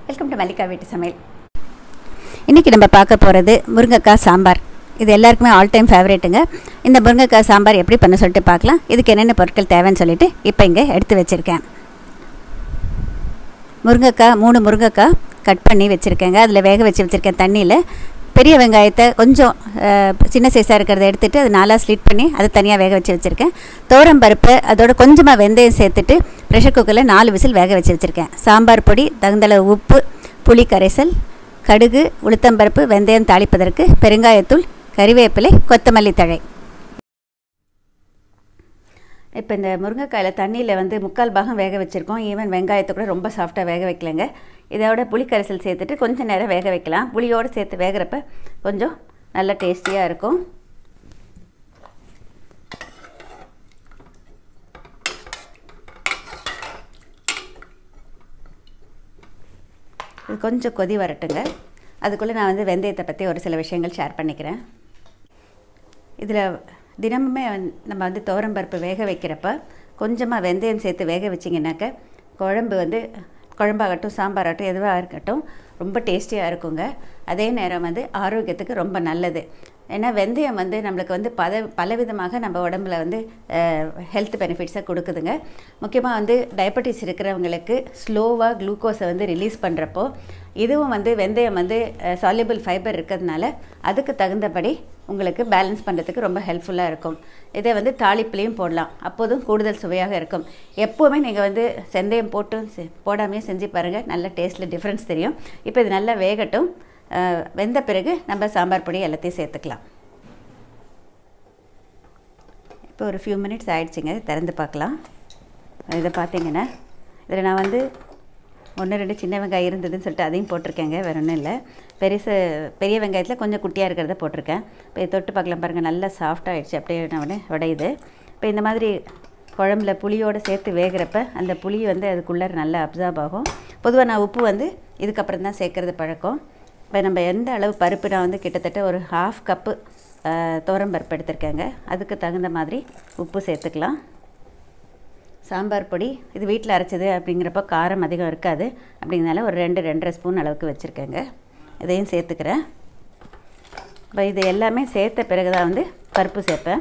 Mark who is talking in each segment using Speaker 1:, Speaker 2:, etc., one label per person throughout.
Speaker 1: welcome to Mallika வீட்டு சமையல் இன்றைக்கி நம்ம பார்க்க போகிறது முருங்கைக்காய் சாம்பார் இது எல்லாருக்குமே ஆல் டைம் ஃபேவரேட்டுங்க இந்த முருங்கைக்காய் சாம்பார் எப்படி பண்ண சொல்லிட்டு பார்க்கலாம் இதுக்கு என்னென்ன பொருட்கள் தேவைன்னு சொல்லிட்டு இப்போ இங்கே எடுத்து வச்சுருக்கேன் முருங்கைக்காய் மூணு முருங்கைக்காய் கட் பண்ணி வச்சுருக்கேங்க அதில் வேக வச்சு வச்சுருக்கேன் தண்ணியில் பெரிய வெங்காயத்தை கொஞ்சம் அஹ், சின்ன சைஸாக இருக்கிறத எடுத்துகிட்டு அது நாலாக ஸ்லிட் பண்ணி அதை தனியாக வேக வச்சு வச்சுருக்கேன் தோரம் பருப்பு அதோட கொஞ்சமாக வெந்தயம் சேர்த்துட்டு ப்ரெஷர் குக்கரில் நாலு விசில் வேக வச்சு வச்சுருக்கேன் சாம்பார் பொடி தகுந்தளவு உப்பு புளி கரைசல் கடுகு உளுத்தம்பருப்பு வெந்தயம் தாளிப்பதற்கு பெருங்காயத்தூள் கறிவேப்பிலை கொத்தமல்லி தழை இப்போ இந்த முருங்கைக்காயில் தண்ணியில் வந்து முக்கால் பாகம் வேக வச்சுருக்கோம் ஈவன் வெங்காயத்தை கூட ரொம்ப சாஃப்டாக வேக வைக்கலைங்க இதோட புளி கரைசல் சேர்த்துட்டு கொஞ்சம் நேரம் வேக வைக்கலாம் புளியோடு சேர்த்து வேகிறப்ப கொஞ்சம் நல்ல டேஸ்டியாக இருக்கும் இது கொஞ்சம் கொதி வரட்டுங்க அதுக்குள்ளே நான் வந்து வெந்தயத்தை பற்றி ஒரு சில விஷயங்கள் ஷேர் பண்ணிக்கிறேன் இதில் தினமுமே வந்து நம்ம வந்து துவரம்பருப்பு வேக வைக்கிறப்ப கொஞ்சமாக வெந்தயம் சேர்த்து வேக வச்சிங்கனாக்க குழம்பு வந்து குழம்பாகட்டும் சாம்பாராகட்டும் எதுவாக இருக்கட்டும் ரொம்ப டேஸ்டியாக இருக்குங்க அதே நேரம் வந்து ஆரோக்கியத்துக்கு ரொம்ப நல்லது ஏன்னா வெந்தயம் வந்து நம்மளுக்கு வந்து பல பலவிதமாக நம்ம உடம்புல வந்து ஹெல்த் பெனிஃபிட்ஸை கொடுக்குதுங்க முக்கியமாக வந்து டயபெட்டிஸ் இருக்கிறவங்களுக்கு ஸ்லோவாக குளுக்கோஸை வந்து ரிலீஸ் பண்ணுறப்போ இதுவும் வந்து வெந்தயம் வந்து சால்யூபிள் ஃபைபர் இருக்கிறதுனால அதுக்கு தகுந்தபடி உங்களுக்கு பேலன்ஸ் பண்ணுறதுக்கு ரொம்ப ஹெல்ப்ஃபுல்லாக இருக்கும் இதை வந்து தாளிப்புலேயும் போடலாம் அப்போதும் கூடுதல் சுவையாக இருக்கும் எப்போவுமே நீங்கள் வந்து செந்தயம் போட்டும் செ- போடாமையும் செஞ்சு பாருங்கள் நல்ல டேஸ்ட்டில் டிஃப்ரென்ஸ் தெரியும் இப்போ இது நல்லா வேகட்டும் அஹ், வெந்த பிறகு நம்ம சாம்பார் பொடி எல்லாத்தையும் சேர்த்துக்கலாம் இப்போ ஒரு ஃபியூ மினிட்ஸ் ஆயிடுச்சுங்க திறந்து பார்க்கலாம் இதை பார்த்தீங்கன்னா இதில் நான் வந்து ஒன்று ரெண்டு சின்ன வெங்காயம் இருந்ததுன்னு சொல்லிட்டு அதையும் போட்டிருக்கேங்க வேறு ஒன்றும் இல்லை பெருசு பெரிய வெங்காயத்தில் கொஞ்சம் குட்டியாக இருக்கிறத போட்டிருக்கேன் இப்போ இதை தொட்டு பார்க்கலாம் பாருங்கள் நல்லா சாஃப்டாக ஆயிடுச்சு அப்படியே உடனே உடையுது இப்போ இந்த மாதிரி குழம்புல புளியோடு சேர்த்து வேகிறப்ப அந்த புளி வந்து அதுக்குள்ளே நல்லா அப்சார்ப் ஆகும் பொதுவாக நான் உப்பு வந்து இதுக்கப்புறம் தான் சேர்க்குறது பழக்கம் இப்போ நம்ம எந்த அளவு பருப்பு நான் வந்து கிட்டத்தட்ட ஒரு ஹாஃப் கப்பு துவரம் பருப்பு எடுத்திருக்கேங்க அதுக்கு தகுந்த மாதிரி உப்பு சேர்த்துக்கலாம் சாம்பார் பொடி இது வீட்டில் அரைச்சது அப்படிங்கிறப்ப காரம் அதிகம் இருக்காது அப்படிங்கிறனால ஒரு ரெண்டு ரெண்டரை ஸ்பூன் அளவுக்கு வச்சுருக்கேங்க இதையும் சேர்த்துக்கிறேன் இப்போ இது எல்லாமே சேர்த்த பிறகு தான் வந்து பருப்பு சேர்ப்பேன்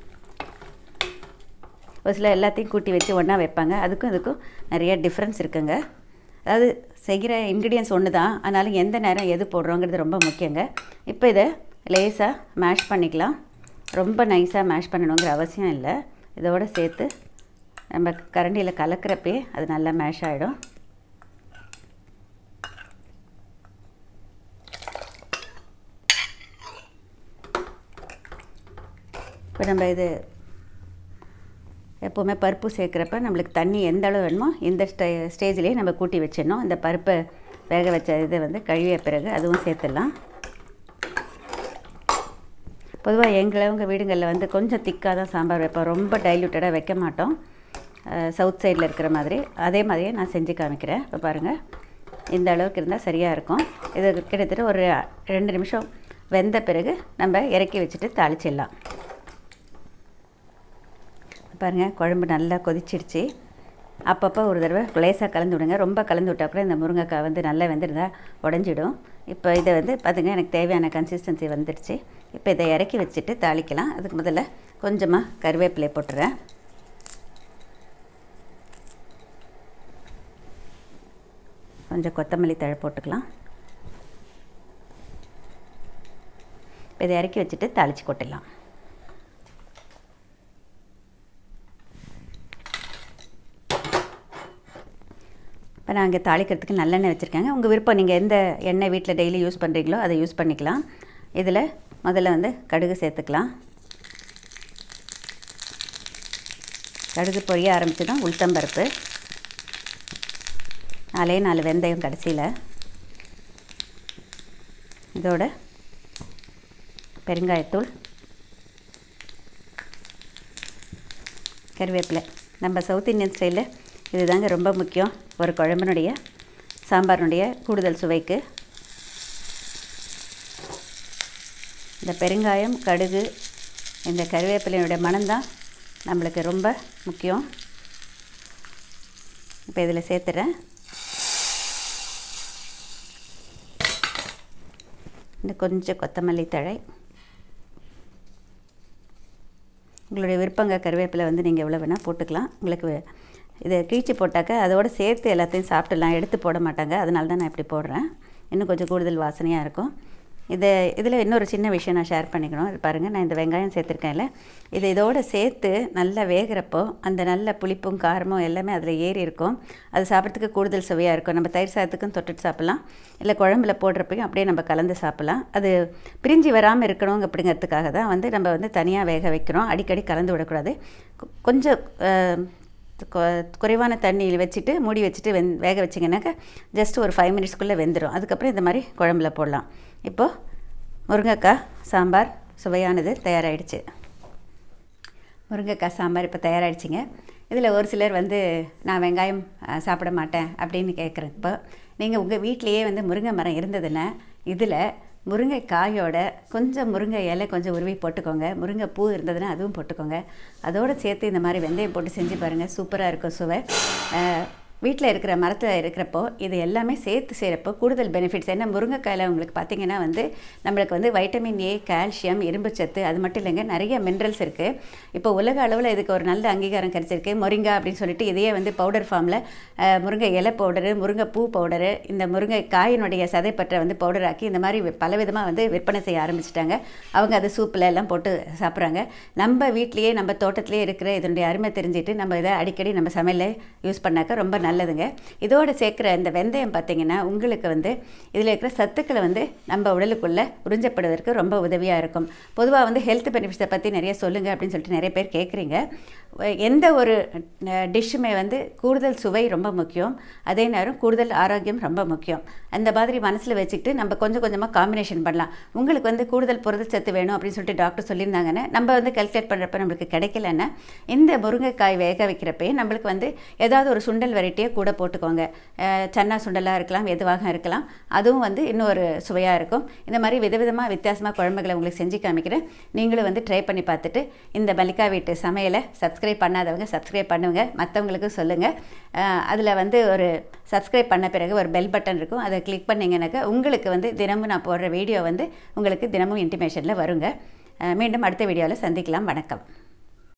Speaker 1: ஒரு சில எல்லாத்தையும் கூட்டி வச்சு ஒன்றா வைப்பாங்க அதுக்கும் இதுக்கும் நிறைய டிஃப்ரென்ஸ் இருக்குங்க அதாவது செய்கிற இன்க்ரீடியன்ஸ் ஒன்று தான் ஆனாலும் எந்த நேரம் எது போடுறோங்கிறது ரொம்ப முக்கியங்க இப்போ இதை லேசாக மேஷ் பண்ணிக்கலாம் ரொம்ப நைஸாக மேஷ் பண்ணணுங்கிற அவசியம் இல்லை இதோட சேர்த்து நம்ம கரண்டியில் கலக்கிறப்பே அது நல்லா மேஷ் ஆகிடும் இப்போ நம்ம இது எப்போவுமே பருப்பு சேர்க்குறப்ப நம்மளுக்கு தண்ணி எந்த அளவு வேணுமோ இந்த ஸ்டே ஸ்டேஜ்லேயே நம்ம கூட்டி வச்சிடணும் இந்த பருப்பை வேக வச்ச இதை வந்து கழுவிய பிறகு அதுவும் சேர்த்துடலாம் பொதுவாக எங்களவங்க வீடுங்களில் வந்து கொஞ்சம் திக்காக தான் சாம்பார் வைப்போம் ரொம்ப டைல்யூட்டடாக வைக்க மாட்டோம் சவுத் சைடில் இருக்கிற மாதிரி அதே மாதிரியே நான் செஞ்சு காமிக்கிறேன் இப்போ பாருங்கள் இந்த அளவுக்கு இருந்தால் சரியாக இருக்கும் இது கிட்டத்தட்ட ஒரு ரெண்டு நிமிஷம் வெந்த பிறகு நம்ம இறக்கி வச்சுட்டு தாளிச்சிடலாம் பாருங்கள் குழம்பு நல்லா கொதிச்சிடுச்சு அப்பப்போ ஒரு தடவை லேசாக கலந்து விடுங்க ரொம்ப கலந்து விட்டால் கூட இந்த முருங்கைக்காய் வந்து நல்லா வெந்திருந்தா உடஞ்சிடும் இப்போ இதை வந்து பார்த்திங்கன்னா எனக்கு தேவையான கன்சிஸ்டன்சி வந்துடுச்சு இப்போ இதை இறக்கி வச்சுட்டு தாளிக்கலாம் அதுக்கு முதல்ல கொஞ்சமாக கருவேப்பிலை போட்டுறேன் கொஞ்சம் கொத்தமல்லி தழை போட்டுக்கலாம் இப்போ இதை இறக்கி வச்சுட்டு தாளித்து கொட்டிடலாம் இப்போ நான் இங்கே தாளிக்கிறதுக்கு நல்லெண்ணெய் வச்சுருக்கேங்க உங்கள் விருப்பம் நீங்கள் எந்த எண்ணெய் வீட்டில் டெய்லி யூஸ் பண்ணுறீங்களோ அதை யூஸ் பண்ணிக்கலாம் இதில் முதல்ல வந்து கடுகு சேர்த்துக்கலாம் கடுகு பொரிய ஆரம்பிச்சு தான் உளுத்தம்பருப்பு நாலே நாலு வெந்தயம் கடைசியில் இதோட பெருங்காயத்தூள் கருவேப்பிலை நம்ம சவுத் இந்தியன் ஸ்டைலில் இதுதாங்க ரொம்ப முக்கியம் ஒரு குழம்பினுடைய சாம்பாரினுடைய கூடுதல் சுவைக்கு இந்த பெருங்காயம் கடுகு இந்த கருவேப்பிலையினுடைய மணம்தான் நம்மளுக்கு ரொம்ப முக்கியம் இப்போ இதில் சேர்த்துறேன் இன்னும் கொஞ்சம் கொத்தமல்லி தழை உங்களுடைய விருப்பங்க கருவேப்பிலை வந்து நீங்கள் எவ்வளோ வேணால் போட்டுக்கலாம் உங்களுக்கு இதை கிழிச்சு போட்டாக்க அதோடு சேர்த்து எல்லாத்தையும் சாப்பிட்டுலாம் எடுத்து போட மாட்டாங்க அதனால தான் நான் இப்படி போடுறேன் இன்னும் கொஞ்சம் கூடுதல் வாசனையாக இருக்கும் இதை இதில் இன்னொரு சின்ன விஷயம் நான் ஷேர் பண்ணிக்கணும் இது பாருங்கள் நான் இந்த வெங்காயம் சேர்த்துருக்கேன்ல இதை இதோடு சேர்த்து நல்லா வேகிறப்போ அந்த நல்ல புளிப்பும் காரமும் எல்லாமே அதில் ஏறி இருக்கும் அது சாப்பிட்றதுக்கு கூடுதல் சுவையாக இருக்கும் நம்ம தயிர் சாதத்துக்கும் தொட்டுட்டு சாப்பிட்லாம் இல்லை குழம்புல போடுறப்பையும் அப்படியே நம்ம கலந்து சாப்பிட்லாம் அது பிரிஞ்சு வராமல் இருக்கணும் அப்படிங்கிறதுக்காக தான் வந்து நம்ம வந்து தனியாக வேக வைக்கிறோம் அடிக்கடி கலந்து விடக்கூடாது கொஞ்சம் குறைவான தண்ணியில் வச்சுட்டு மூடி வச்சுட்டு வெந் வேக வச்சிங்கனாக்கா ஜஸ்ட் ஒரு ஃபைவ் மினிட்ஸ்க்குள்ளே வெந்துடும் அதுக்கப்புறம் இந்த மாதிரி குழம்புல போடலாம் இப்போது முருங்கைக்காய் சாம்பார் சுவையானது தயாராகிடுச்சு முருங்கைக்காய் சாம்பார் இப்போ தயாராகிடுச்சிங்க இதில் ஒரு சிலர் வந்து நான் வெங்காயம் சாப்பிட மாட்டேன் அப்படின்னு கேட்குறேன் இப்போ நீங்கள் உங்கள் வீட்லேயே வந்து முருங்கை மரம் இருந்ததுன்னா இதில் முருங்கை காயோட கொஞ்சம் முருங்கை இலை கொஞ்சம் உருவி போட்டுக்கோங்க முருங்கை பூ இருந்ததுன்னா அதுவும் போட்டுக்கோங்க அதோடு சேர்த்து இந்த மாதிரி வெந்தயம் போட்டு செஞ்சு பாருங்கள் சூப்பராக இருக்கும் சுவை வீட்டில் இருக்கிற மரத்தில் இருக்கிறப்போ இது எல்லாமே சேர்த்து செய்கிறப்போ கூடுதல் பெனிஃபிட்ஸ் ஏன்னா முருங்கைக்காயில் உங்களுக்கு பார்த்திங்கன்னா வந்து நம்மளுக்கு வந்து வைட்டமின் ஏ கால்சியம் இரும்புச்சத்து அது மட்டும் இல்லைங்க நிறைய மினரல்ஸ் இருக்குது இப்போ உலக அளவில் இதுக்கு ஒரு நல்ல அங்கீகாரம் கிடைச்சிருக்கு மொரிங்கா அப்படின்னு சொல்லிட்டு இதையே வந்து பவுடர் ஃபார்மில் முருங்கை இலை பவுடரு முருங்கை பூ பவுடரு இந்த முருங்கை காயினுடைய சதைப்பற்றை வந்து பவுடர் ஆக்கி இந்த மாதிரி பலவிதமாக வந்து விற்பனை செய்ய ஆரம்பிச்சிட்டாங்க அவங்க அது சூப்பில் எல்லாம் போட்டு சாப்பிட்றாங்க நம்ம வீட்லேயே நம்ம தோட்டத்திலே இருக்கிற இதனுடைய அருமை தெரிஞ்சுட்டு நம்ம இதை அடிக்கடி நம்ம சமையலில் யூஸ் பண்ணாக்க ரொம்ப நல்லதுங்க இதோடு சேர்க்குற இந்த வெந்தயம் பார்த்திங்கன்னா உங்களுக்கு வந்து இதில் இருக்கிற சத்துக்களை வந்து நம்ம உடலுக்குள்ளே உறிஞ்சப்படுவதற்கு ரொம்ப உதவியாக இருக்கும் பொதுவாக வந்து ஹெல்த் பெனிஃபிட்ஸை பற்றி நிறைய சொல்லுங்கள் அப்படின்னு சொல்லிட்டு நிறைய பேர் கேட்குறீங்க எந்த ஒரு டிஷ்ஷுமே வந்து கூடுதல் சுவை ரொம்ப முக்கியம் அதே நேரம் கூடுதல் ஆரோக்கியம் ரொம்ப முக்கியம் அந்த மாதிரி மனசில் வச்சுக்கிட்டு நம்ம கொஞ்சம் கொஞ்சமாக காம்பினேஷன் பண்ணலாம் உங்களுக்கு வந்து கூடுதல் புரதச்சத்து வேணும் அப்படின்னு சொல்லிட்டு டாக்டர் சொல்லியிருந்தாங்கன்னா நம்ம வந்து கல்குலேட் பண்ணுறப்ப நம்மளுக்கு கிடைக்கலன்னா இந்த முருங்கைக்காய் வேக வைக்கிறப்பே நம்மளுக்கு வந்து ஏதாவது ஒரு சுண்டல் வெரைட்டியை கூட போட்டுக்கோங்க சன்னா சுண்டலாக இருக்கலாம் எதுவாக இருக்கலாம் அதுவும் வந்து இன்னொரு சுவையாக இருக்கும் இந்த மாதிரி விதவிதமாக வித்தியாசமாக குழம்புகளை உங்களுக்கு செஞ்சு காமிக்கிறேன் நீங்களும் வந்து ட்ரை பண்ணி பார்த்துட்டு இந்த மல்லிகா வீட்டு சமையலை சப்ஸ்கிரைப் பண்ணாதவங்க சப்ஸ்கிரைப் பண்ணுங்க மற்றவங்களுக்கும் சொல்லுங்கள் அதில் வந்து ஒரு சப்ஸ்கிரைப் பண்ண பிறகு ஒரு பெல் பட்டன் இருக்கும் அதை கிளிக் பண்ணிங்கனாக்கா உங்களுக்கு வந்து தினமும் நான் போடுற வீடியோ வந்து உங்களுக்கு தினமும் இன்டிமேஷனில் வருங்க மீண்டும் அடுத்த வீடியோவில் சந்திக்கலாம் வணக்கம்